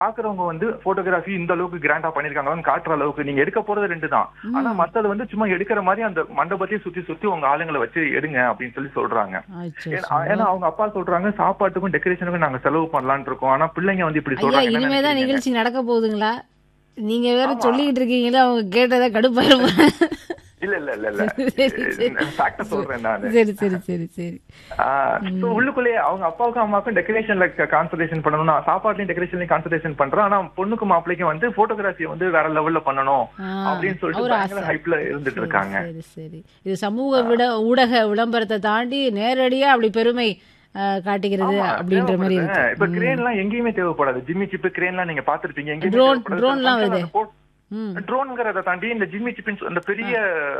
பாக்குறவங்க வந்து போட்டோகிராஃபி இந்த அளவுக்கு கிராண்டா பண்ணிருக்காங்கன்னு காட்டுற அளவுக்கு நீங்க எடுக்க போறது ரெண்டு தான் ஆனா மத்தது வந்து சும்மா எடுக்கிற மாதிரி அந்த மண்டபத்தையும் சுத்தி சுத்தி உங்க ஆளுங்களை வச்சு எடுங்க அப்படின்னு சொல்லி சொல்றாங்க அச்சோ. ஏன்னா ஏன்னா அவங்க அப்பா சொல்றாங்க சாப்பாட்டுக்கும் டெக்கரேஷனுக்கும் நாங்க செலவு பண்ணலாம்னு இருக்கோம் ஆனா பிள்ளைங்க வந்து இப்படி ஐயா சொல்றாங்க என்ன இனிமே தான் நினைக்கிறீங்க? நிகழ்ச்சி நடக்க போகுதுங்களா நீங்க வேற சொல்லிக்கிட்டு இருக்கீங்களா அவங்க கேட்டதா கடுப்பாயிருப்பாங்க இல்ல இல்ல இல்ல இல்ல சரி, சரி. ஃபேக்ட சொல்றேன் நானு சரி சரி சரி சரி ஆஹ் so உள்ளுக்குள்ளேயே அவங்க அப்பாவுக்கும் அம்மாவுக்கும் டெக்கரேஷன்ல கான்சன்ட்ரேஷன் பண்ணணும் நான் சாப்பாட்லயும் டெக்கரேஷன்லயும் கான்சன்ட்ரேஷன் பண்றேன் ஆனா பொண்ணுக்கும் மாப்பிள்ளைக்கும் வந்து போட்டோகிராஃபி வந்து வேற லெவல்ல பண்ணணும் ஆ, அப்படின்னு சொல்லிட்டு ஒரு பயங்கர ஆசை. ஹைப்ல இருந்துட்டு இருக்காங்க சரி சரி இது சமூக விட ஊடக விளம்பரத்தை தாண்டி நேரடியா அப்படி பெருமை அஹ், காட்டுகிறது ஆமா, அப்படின்ற மாதிரி தேவைப்படுது. இருக்கு இப்ப கிரேன் எல்லாம் எங்கேயுமே தேவைப்படாது ஜிம்மி சிப்பு கிரேன் எல்லாம் நீங்க பாத்திருப்பீங்க Drone- drone எல்லாம் வருதே. ம். ட்ரோன்ங்கிறத தாண்டி இந்த ஜிம்மி சிப்பின் அந்த பெரிய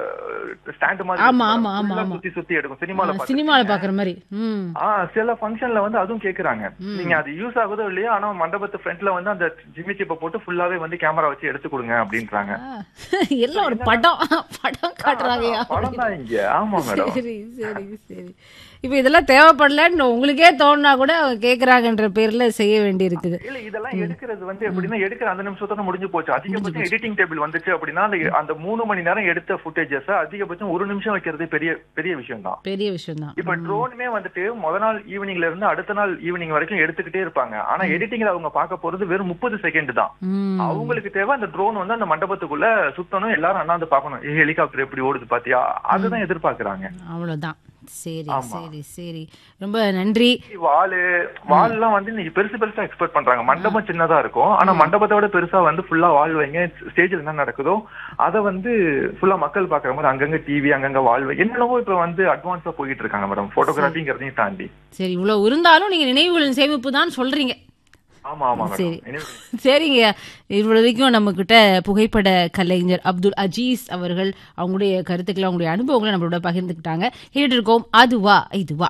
ஸ்டாண்ட் மாதிரி ஆமா, இருக்கும். ஆமா, ஆமா, full ஆ ஆமா. சுத்தி சுத்தி எடுக்கும் சினிமால ஆ, பாத்திருப்பீங்க. சினிமால பாக்குற மாதிரி ம் ஆ சில ஃபங்க்ஷன்ல வந்து அதுவும் கேக்குறாங்க நீங்க அது யூஸ் ஆகுதோ இல்லையோ ஆனா மண்டபத்து ஃப்ரண்ட்ல வந்து அந்த ஜிம்மி சிப்பை போட்டு ஃபுல்லாவே வந்து கேமரா வச்சு எடுத்து கொடுங்க அப்படின்றாங்க ஆ, எல்லாம் ஒரு படம் படம் காட்டுறாங்கயா படம் தான் இங்க ஆமா மேடம் சரி சரி சரி இப்ப இதெல்லாம் தேவைப்படலன்னு உங்களுக்கே தோணுனா கூட அவங்க கேக்குறாங்கன்ற பேர்ல செய்ய வேண்டி இருக்குது இல்ல இதெல்லாம் எடுக்கிறது வந்து எப்படின்னா எடுக்கிற அந்த நிமிஷத்தோட முடிஞ்சு போச்சு அதிகபட்சம் எடிட்டிங் டேபிள் வந்துச்சு அப்படின்னா அந்த அந்த மூணு மணி நேரம் எடுத்த ஃபுட்டேஜஸ் அதிகபட்சம் ஒரு நிமிஷம் வைக்கிறது பெரிய பெரிய விஷயம் தான் பெரிய விஷயம் தான் இப்ப ட்ரோனுமே வந்துட்டு முத நாள் ஈவினிங்ல இருந்து அடுத்த நாள் ஈவினிங் வரைக்கும் எடுத்துக்கிட்டே இருப்பாங்க ஆனா எடிட்டிங்ல அவங்க பார்க்க போறது வெறும் முப்பது செகண்ட் தான் ம் அவங்களுக்கு தேவை அந்த ட்ரோன் வந்து அந்த மண்டபத்துக்குள்ள சுத்தணும் எல்லாரும் அண்ணாந்து பார்க்கணும் ஹெலிகாப்டர் எப்படி ஓடுது பாத்தியா அதுதான் எதிர்பார்க்கறாங்க அவ்வளவுதான் சரி சரி சரி ரொம்ப நன்றி வாலு வால் எல்லாம் வந்து இன்னைக்கு பெருசு பெருசா எக்ஸ்பெக்ட் பண்றாங்க மண்டபம் சின்னதா இருக்கும் ஆனா மண்டபத்தை விட பெருசா வந்து ஃபுல்லா வால் வைங்க ஸ்டேஜ்ல என்ன நடக்குதோ அத வந்து ஃபுல்லா மக்கள் பாக்குற மாதிரி அங்கங்க டிவி அங்கங்க வால் வை என்னென்னவோ இப்ப வந்து அட்வான்ஸா போயிட்டு இருக்காங்க மேடம் போட்டோகிராஃபிங்கிறதையும் தாண்டி சரி இவ்வளவு இருந்தாலும் நீங்க நினைவுகளின் சேமிப்பு தான் சொல்றீங்க ஆமா ஆமா சரி. மேடம் சரிங்க இவ்வளவுக்கும் நம்ம கிட்ட புகைப்பட கலைஞர் அப்துல் அஜீஸ் அவர்கள் அவங்களுடைய கருத்துக்களை அவங்களுடைய அனுபவங்களை நம்மளோட பகிர்ந்துக்கிட்டாங்க கேட்டு இருக்கோம் அதுவா இதுவா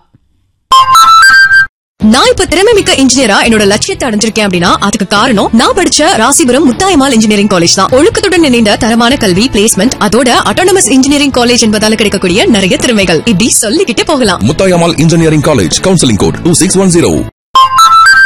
நான் இப்ப திறமை மிக்க இன்ஜினியரா என்னோட லட்சியத்தை அடைஞ்சிருக்கேன் அப்படின்னா அதுக்கு காரணம் நான் படிச்ச ராசிபுரம் முத்தாயமால் இன்ஜினியரிங் காலேஜ் தான் ஒழுக்கத்துடன் இணைந்த தரமான கல்வி பிளேஸ்மெண்ட் அதோட அட்டானமஸ் இன்ஜினியரிங் காலேஜ் என்பதால கிடைக்கக்கூடிய நிறைய திறமைகள் இப்படி சொல்லிக்கிட்டே போகலாம் Muthayammal engineering college counselling code two six one zero